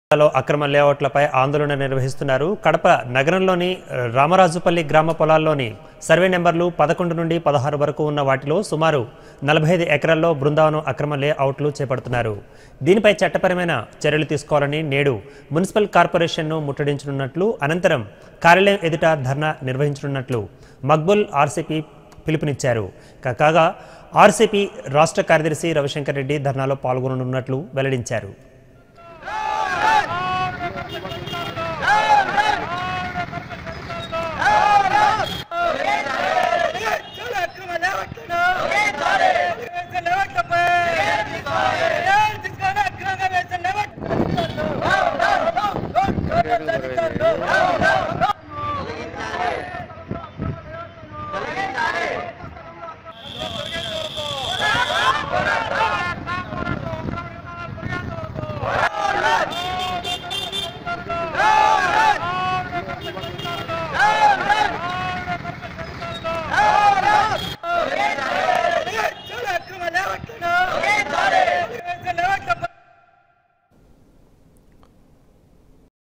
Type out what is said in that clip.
లో అక్రమ లేఅవుట్లపై ఆందోళన నిర్వహిస్తున్నారు కడప నగరంలోని రామరాజుపల్లి గ్రామ పొలాల్లోని సర్వే నెంబర్లు పదకొండు నుండి పదహారు వరకు ఉన్న వాటిలో సుమారు నలభై ఐదు ఎకరాల్లో బృందావనం అక్రమ లేఅవుట్లు చేపడుతున్నారు దీనిపై చట్టపరమైన చర్యలు తీసుకోవాలని నేడు మున్సిపల్ కార్పొరేషన్ను ముట్టడించనున్నట్లు అనంతరం కార్యాలయం ఎదుట ధర్నా నిర్వహించనున్నట్లు మక్బుల్ ఆర్సీపీ పిలుపునిచ్చారు కా- కాగా ఆర్సీపీ రాష్ట్ర కార్యదర్శి రవిశంకర్ రెడ్డి ధర్నాలో పాల్గొననున్నట్లు వెల్లడించారు Hey!